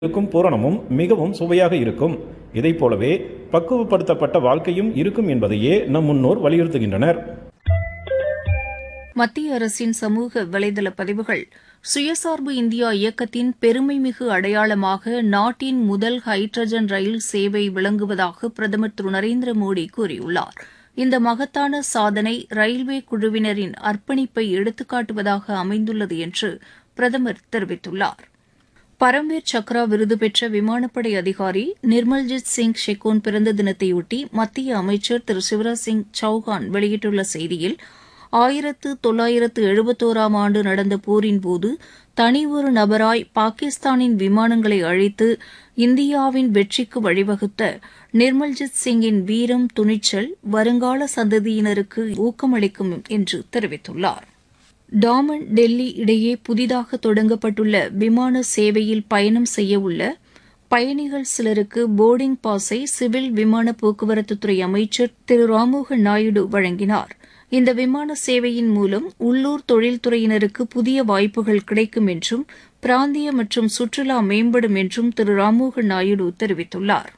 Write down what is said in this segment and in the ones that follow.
இருக்கும் பூரணமும் மிகவும் சுவையாக இருக்கும் இதைப் போலவே பக்குவப்படுத்தப்பட்ட வாழ்க்கையும் இருக்கும் என்பதையே நம் முன்னோர் வலியுறுத்துகின்றனர் மத்திய அரசின் சமூக வலைதள பதிவுகள் சுயசார்பு இந்தியா இயக்கத்தின் பெருமைமிகு அடையாளமாக நாட்டின் முதல் ஹைட்ரஜன் ரயில் சேவை விளங்குவதாக பிரதமர் திரு நரேந்திர மோடி கூறியுள்ளார் இந்த மகத்தான சாதனை ரயில்வே குழுவினரின் அர்ப்பணிப்பை எடுத்துக்காட்டுவதாக அமைந்துள்ளது என்று பிரதமர் தெரிவித்துள்ளார் பரம்வீர் சக்ரா விருது பெற்ற விமானப்படை அதிகாரி நிர்மல்ஜித் சிங் ஷெகோன் பிறந்த தினத்தையொட்டி மத்திய அமைச்சர் திரு சிவராஜ் சிங் சௌஹான் வெளியிட்டுள்ள செய்தியில் ஆயிரத்து தொள்ளாயிரத்து எழுபத்தோராம் ஆண்டு நடந்த போரின்போது தனி ஒரு நபராய் பாகிஸ்தானின் விமானங்களை அழித்து இந்தியாவின் வெற்றிக்கு வழிவகுத்த நிர்மல்ஜித் சிங்கின் வீரம் துணிச்சல் வருங்கால சந்ததியினருக்கு ஊக்கமளிக்கும் என்று தெரிவித்துள்ளார் டாமன் டெல்லி இடையே புதிதாக தொடங்கப்பட்டுள்ள விமான சேவையில் பயணம் செய்யவுள்ள பயணிகள் சிலருக்கு போர்டிங் பாஸை சிவில் விமான போக்குவரத்துத்துறை அமைச்சர் திரு ராம்மோகன் நாயுடு வழங்கினார் இந்த விமான சேவையின் மூலம் உள்ளூர் தொழில்துறையினருக்கு புதிய வாய்ப்புகள் கிடைக்கும் என்றும் பிராந்திய மற்றும் சுற்றுலா மேம்படும் என்றும் திரு ராம்மோகன் நாயுடு தெரிவித்துள்ளார்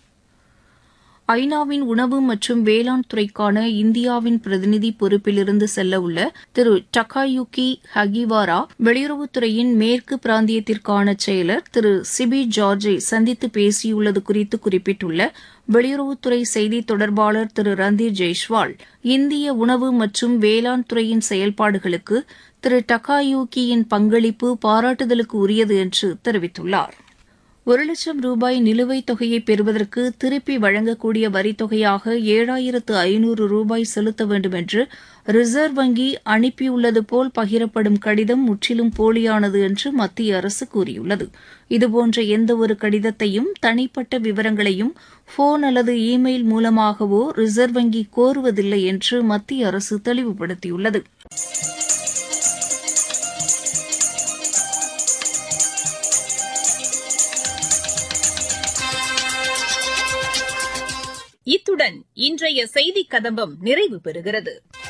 ஐநாவின் உணவு மற்றும் வேளாண் துறைக்கான இந்தியாவின் பிரதிநிதி பொறுப்பிலிருந்து செல்லவுள்ள திரு டக்காயுகி ஹகிவாரா வெளியுறவுத்துறையின் மேற்கு பிராந்தியத்திற்கான செயலர் திரு சிபி ஜார்ஜை சந்தித்து பேசியுள்ளது குறித்து குறிப்பிட்டுள்ள வெளியுறவுத்துறை செய்தி தொடர்பாளர் திரு ரந்தீர் ஜெய்ஷ்வால் இந்திய உணவு மற்றும் வேளாண் துறையின் செயல்பாடுகளுக்கு திரு டக்காயூகியின் பங்களிப்பு பாராட்டுதலுக்கு உரியது என்று தெரிவித்துள்ளார் ஒரு லட்சம் ரூபாய் நிலுவைத் தொகையை பெறுவதற்கு திருப்பி வழங்கக்கூடிய வரித்தொகையாக ஏழாயிரத்து ஐநூறு ரூபாய் செலுத்த வேண்டும் என்று ரிசர்வ் வங்கி அனுப்பியுள்ளது போல் பகிரப்படும் கடிதம் முற்றிலும் போலியானது என்று மத்திய அரசு கூறியுள்ளது இதுபோன்ற எந்தவொரு கடிதத்தையும் தனிப்பட்ட விவரங்களையும் போன் அல்லது இ மெயில் மூலமாகவோ ரிசர்வ் வங்கி கோருவதில்லை என்று மத்திய அரசு தெளிவுபடுத்தியுள்ளது இத்துடன் இன்றைய செய்திக் கதம்பம் நிறைவு பெறுகிறது